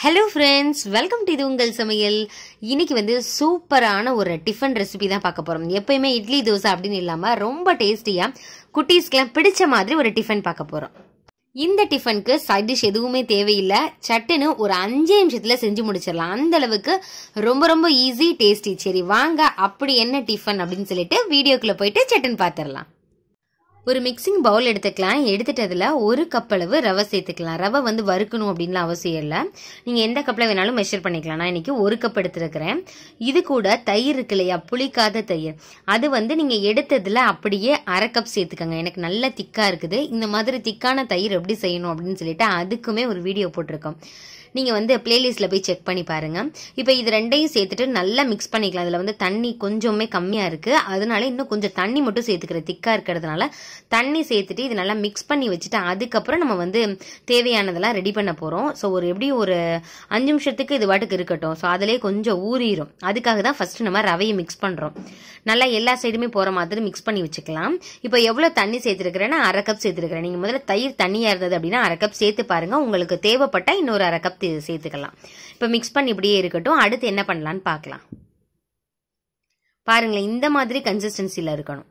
hello friends welcome to இது உங்கள் சமையல் இன்னைக்கு வந்து சூப்பரான ஒரு டிஃபன் ரெசிபி தான் பார்க்க போறோம் எப்பயுமே இட்லி தோசை அப்படின்னு இல்லாம ரொம்ப டேஸ்டியா குட்டீஸ்க்கெல்லாம் பிடிச்ச மாதிரி ஒரு டிஃபன் பார்க்க போறோம் இந்த டிஃபனுக்கு சைட் டிஷ் எதுவுமே தேவையில்லை சட்டுன்னு ஒரு அஞ்சு நிமிஷத்துல செஞ்சு முடிச்சிடலாம் அந்த அளவுக்கு ரொம்ப ரொம்ப ஈஸி டேஸ்டி சரி வாங்க அப்படி என்ன டிஃபன் அப்படின்னு சொல்லிட்டு வீடியோக்குள்ள போயிட்டு சட்டுன்னு பார்த்துடலாம் ஒரு மிக்சிங் பவுல் எடுத்துக்கலாம் எடுத்துட்டு அதில் ஒரு கப் அளவு ரவை சேர்த்துக்கலாம் ரவை வந்து வறுக்கணும் அப்படின்லாம் அவசியம் இல்லை நீங்கள் எந்த கப்பில் வேணாலும் மெஷர் பண்ணிக்கலாம் நான் இன்னைக்கு ஒரு கப் எடுத்துருக்கிறேன் இது கூட தயிர் இருக்கு இல்லையா புளிக்காத தயிர் அது வந்து நீங்கள் எடுத்ததில் அப்படியே அரை கப் சேர்த்துக்கோங்க எனக்கு நல்ல திக்காக இருக்குது இந்த மாதிரி திக்கான தயிர் எப்படி செய்யணும் அப்படின்னு சொல்லிட்டு அதுக்குமே ஒரு வீடியோ போட்டிருக்கோம் நீங்கள் வந்து பிளேலிஸ்ட்டில் போய் செக் பண்ணி பாருங்க இப்போ இது ரெண்டையும் சேர்த்துட்டு நல்லா மிக்ஸ் பண்ணிக்கலாம் அதில் வந்து தண்ணி கொஞ்சமே கம்மியாக இருக்குது அதனால இன்னும் கொஞ்சம் தண்ணி மட்டும் சேர்த்துக்கிறேன் திக்காக இருக்கிறதுனால தண்ணி சேர்த்துட்டு இது நல்லா மிக்ஸ் பண்ணி வச்சுட்டு அதுக்கப்புறம் நம்ம வந்து தேவையானதெல்லாம் ரெடி பண்ண போகிறோம் ஸோ ஒரு எப்படியும் ஒரு அஞ்சு நிமிஷத்துக்கு இது வாட்டுக்கு இருக்கட்டும் ஸோ அதிலே கொஞ்சம் ஊறிடும் அதுக்காக தான் ஃபர்ஸ்ட் நம்ம ரவையை மிக்ஸ் பண்ணுறோம் நல்லா எல்லா சைடுமே போகிற மாதிரி மிக்ஸ் பண்ணி வச்சுக்கலாம் இப்போ எவ்வளோ தண்ணி சேர்த்துருக்கிறேன்னா அரை கப் சேர்த்துருக்கிறேன் நீங்கள் முதல்ல தயிர் தண்ணியாக இருந்தது அப்படின்னா அரை கப் சேர்த்து பாருங்க உங்களுக்கு தேவைப்பட்டா இன்னொரு அரை கப் தே- சேர்த்துக்கலாம் இப்போ மிக்ஸ் பண்ணி இப்படியே இருக்கட்டும் அடுத்து என்ன பண்ணலான்னு பார்க்கலாம் பாருங்களேன் இந்த மாதிரி கன்சிஸ்டன்சியில் இருக்கணும்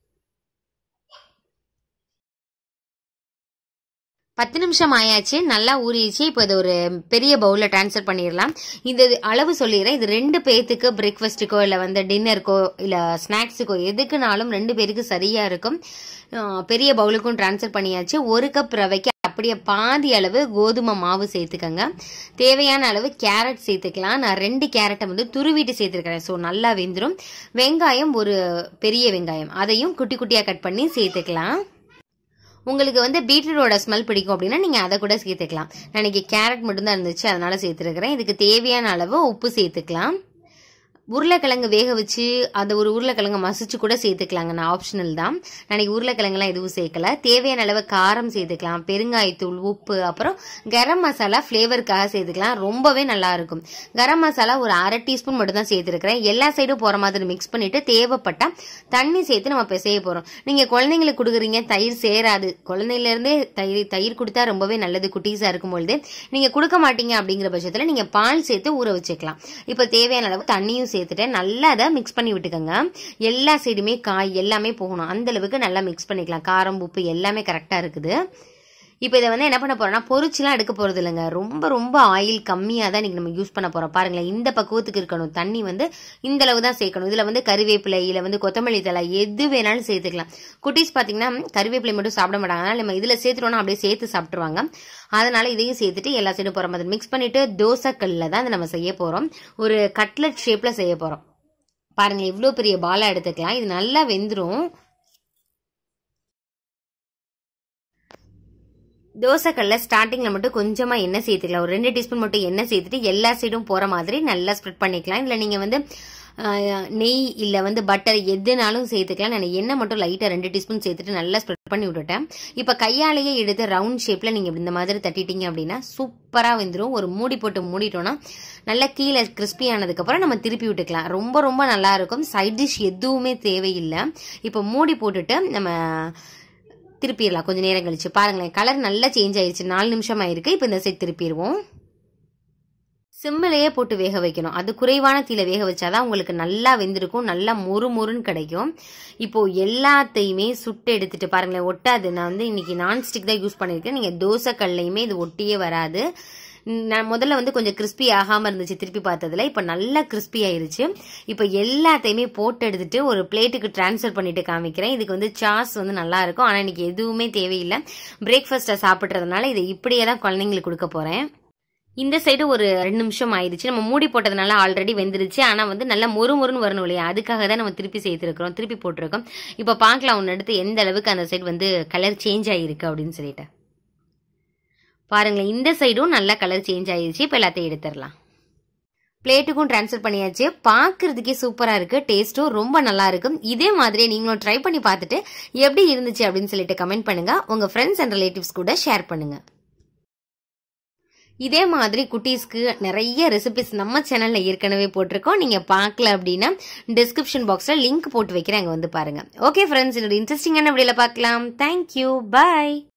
பத்து நிமிஷம் ஆயாச்சு நல்லா ஊறிடுச்சு இப்போ இது ஒரு பெரிய பவுலில் ட்ரான்ஸ்ஃபர் பண்ணிடலாம் இந்த இது அளவு சொல்லிடுறேன் இது ரெண்டு பேர்த்துக்கு பிரேக்ஃபாஸ்ட்டுக்கோ இல்லை வந்து டின்னருக்கோ இல்லை ஸ்நாக்ஸுக்கோ எதுக்குனாலும் ரெண்டு பேருக்கு சரியாக இருக்கும் அஹ் பெரிய பவுலுக்கும் ட்ரான்ஸ்ஃபர் பண்ணியாச்சு ஒரு கப் ரவைக்கு அப்படியே பாதி அளவு கோதுமை மாவு சேர்த்துக்கங்க தேவையான அளவு கேரட் சேர்த்துக்கலாம் நான் ரெண்டு கேரட்டை வந்து துருவிட்டு சேர்த்துருக்கிறேன் ஸோ நல்லா வெந்துடும் வெங்காயம் ஒரு பெரிய வெங்காயம் அதையும் குட்டி குட்டியாக கட் பண்ணி சேர்த்துக்கலாம் உங்களுக்கு வந்து பீட்ரூட்டோட ஸ்மெல் பிடிக்கும் அப்படின்னா நீங்கள் அதை கூட சேர்த்துக்கலாம் நான் இன்னைக்கு கேரட் மட்டும்தான் இருந்துச்சு அதனால சேர்த்துருக்கிறேன் இதுக்கு தேவையான அளவு உப்பு சேர்த்துக்கலாம் உருளைக்கிழங்கு வேக வச்சு அந்த ஒரு உருளைக்கிழங்கு மசிச்சு கூட சேர்த்துக்கலாங்க நான் ஆப்ஷனல் தான் நான் இன்னைக்கு உருளைக்கிழங்குலாம் எதுவும் சேர்க்கல தேவையான அளவு காரம் சேர்த்துக்கலாம் பெருங்காயத்தூள் உப்பு அப்புறம் கரம் மசாலா ஃப்ளேவருக்காக சேர்த்துக்கலாம் ரொம்பவே நல்லா இருக்கும் கரம் மசாலா ஒரு அரை டீஸ்பூன் மட்டும் தான் சேர்த்துருக்கிறேன் எல்லா சைடும் போகிற மாதிரி மிக்ஸ் பண்ணிட்டு தேவைப்பட்டா தண்ணி சேர்த்து நம்ம பிசைய போகிறோம் நீங்கள் குழந்தைங்களுக்கு கொடுக்குறீங்க தயிர் சேராது குழந்தையிலேருந்தே தயிர் தயிர் கொடுத்தா ரொம்பவே நல்லது குட்டீஸாக இருக்கும் பொழுது நீங்கள் கொடுக்க மாட்டீங்க அப்படிங்கிற பட்சத்தில் நீங்கள் பால் சேர்த்து ஊற வச்சுக்கலாம் இப்போ தேவையான அளவு தண்ணியும் சேர்த்துட்டு நல்லா அதை மிக்ஸ் பண்ணி விட்டுக்கோங்க எல்லா சைடுமே காய் எல்லாமே போகணும் அந்த அளவுக்கு நல்லா மிக்ஸ் பண்ணிக்கலாம் காரம் உப்பு எல்லாமே கரெக்டாக இருக்குது இப்போ இதை வந்து என்ன பண்ண போறோம்னா பொரிச்சுலாம் எடுக்க போறது இல்லைங்க ரொம்ப ரொம்ப ஆயில் கம்மியாக தான் இன்னைக்கு நம்ம யூஸ் பண்ண போறோம் பாருங்களேன் இந்த பக்குவத்துக்கு இருக்கணும் தண்ணி வந்து இந்த அளவு தான் சேர்க்கணும் இதுல வந்து கருவேப்பிலை இல்ல வந்து கொத்தமல்லி தழை எது வேணாலும் சேர்த்துக்கலாம் குட்டீஸ் பாத்தீங்கன்னா கருவேப்பிலை மட்டும் சாப்பிட மாட்டாங்க அதனால நம்ம இதுல சேர்த்துட்டோம்னா அப்படியே சேர்த்து சாப்பிட்டுருவாங்க அதனால இதையும் சேர்த்துட்டு எல்லா சைடும் போற மாதிரி மிக்ஸ் பண்ணிட்டு தோசைக்கல்ல தான் இதை நம்ம செய்ய போறோம் ஒரு கட்லட் ஷேப்ல செய்ய போறோம் பாருங்க இவ்வளோ பெரிய பாலா எடுத்துக்கலாம் இது நல்லா வெந்துரும் தோசைக்கல்ல ஸ்டார்டிங்ல மட்டும் கொஞ்சமா எண்ணெய் சேர்த்துக்கலாம் ஒரு ரெண்டு டீஸ்பூன் மட்டும் எண்ணெய் சேர்த்துட்டு எல்லா சைடும் போற மாதிரி நல்லா ஸ்ப்ரெட் பண்ணிக்கலாம் இல்ல நீங்க வந்து ஆஹ், நெய் இல்ல வந்து பட்டர் எதுனாலும் சேர்த்துக்கலாம் நான் எண்ணெய் மட்டும் லைட்டா ரெண்டு டீஸ்பூன் சேர்த்துட்டு நல்லா ஸ்ப்ரெட் பண்ணி விட்டுட்டேன் இப்ப கையாலேயே எடுத்து ரவுண்ட் ஷேப்ல நீங்க இந்த மாதிரி தட்டிட்டீங்க அப்படின்னா சூப்பரா வெந்துரும் ஒரு மூடி போட்டு மூடிட்டோம்னா நல்லா கீழே கிறிஸ்பி ஆனதுக்கு அப்புறம் நம்ம திருப்பி விட்டுக்கலாம் ரொம்ப ரொம்ப நல்லா இருக்கும் சைட் டிஷ் எதுவுமே தேவையில்லை இப்போ மூடி போட்டுட்டு நம்ம திருப்பிடலாம் கொஞ்ச நேரம் கழிச்சு பாருங்களேன் கலர் நல்லா சேஞ்ச் ஆயிருச்சு நாலு நிமிஷம் ஆயிருக்கு இப்போ இந்த சைட் திருப்பிடுவோம் சிம்மிலேயே போட்டு வேக வைக்கணும் அது குறைவான தீல வேக வச்சாதான் உங்களுக்கு நல்லா வெந்திருக்கும் நல்லா மொறு மொறுன்னு கிடைக்கும் இப்போ எல்லாத்தையுமே சுட்டு எடுத்துட்டு பாருங்களேன் ஒட்டாது நான் வந்து இன்னைக்கு நான்ஸ்டிக் தான் யூஸ் பண்ணியிருக்கேன் நீங்க தோசை கல்லையுமே இது ஒட்டியே வராது நான் முதல்ல வந்து கொஞ்சம் கிறிஸ்பி ஆகாம இருந்துச்சு திருப்பி பார்த்ததுல இப்ப நல்லா கிறிஸ்பி ஆயிருச்சு இப்ப எல்லாத்தையுமே போட்டு எடுத்துட்டு ஒரு பிளேட்டுக்கு டிரான்ஸ்ஃபர் பண்ணிட்டு காமிக்கிறேன் இதுக்கு வந்து சாஸ் வந்து நல்லா இருக்கும் ஆனா இன்னைக்கு எதுவுமே தேவையில்லை பிரேக்ஃபாஸ்ட்டை சாப்பிட்றதுனால இதை இப்படியே தான் குழந்தைங்களுக்கு கொடுக்க போறேன் இந்த சைடு ஒரு ரெண்டு நிமிஷம் ஆயிடுச்சு நம்ம மூடி போட்டதுனால ஆல்ரெடி வெந்துருச்சு ஆனா வந்து நல்லா மொறு மொறுன்னு வரணும் இல்லையா அதுக்காக தான் நம்ம திருப்பி சேர்த்துருக்கிறோம் திருப்பி போட்டிருக்கோம் இப்ப பார்க்கலாம் ஒன்று எடுத்து எந்த அளவுக்கு அந்த சைடு வந்து கலர் சேஞ்ச் ஆயிருக்கு அப்படின்னு சொல்லிட்டு பாருங்களேன் இந்த சைடும் நல்லா கலர் சேஞ்ச் ஆயிருச்சு இப்போ எல்லாத்தையும் எடுத்துடலாம் பிளேட்டுக்கும் ட்ரான்ஸ்ஃபர் பண்ணியாச்சு பார்க்கறதுக்கே சூப்பரா இருக்கு டேஸ்ட்டும் ரொம்ப நல்லா இருக்கும் இதே மாதிரி நீங்களும் ட்ரை பண்ணி பார்த்துட்டு எப்படி இருந்துச்சு அப்படின்னு சொல்லிட்டு கமெண்ட் பண்ணுங்க உங்க ஃப்ரெண்ட்ஸ் அண்ட் ரிலேட்டிவ்ஸ் கூட ஷேர் பண்ணுங்க இதே மாதிரி குட்டீஸ்க்கு நிறைய ரெசிபிஸ் நம்ம சேனல்ல ஏற்கனவே போட்டிருக்கோம் நீங்க பார்க்கல அப்படின்னா டிஸ்கிரிப்ஷன் பாக்ஸ்ல லிங்க் போட்டு வைக்கிறேன் அங்க வந்து பாருங்க ஓகே ஃப்ரெண்ட்ஸ் என்னோட இன்ட்ரெஸ்டிங்கான வீடியோல பார்க்கலாம் தேங்க்யூ பாய்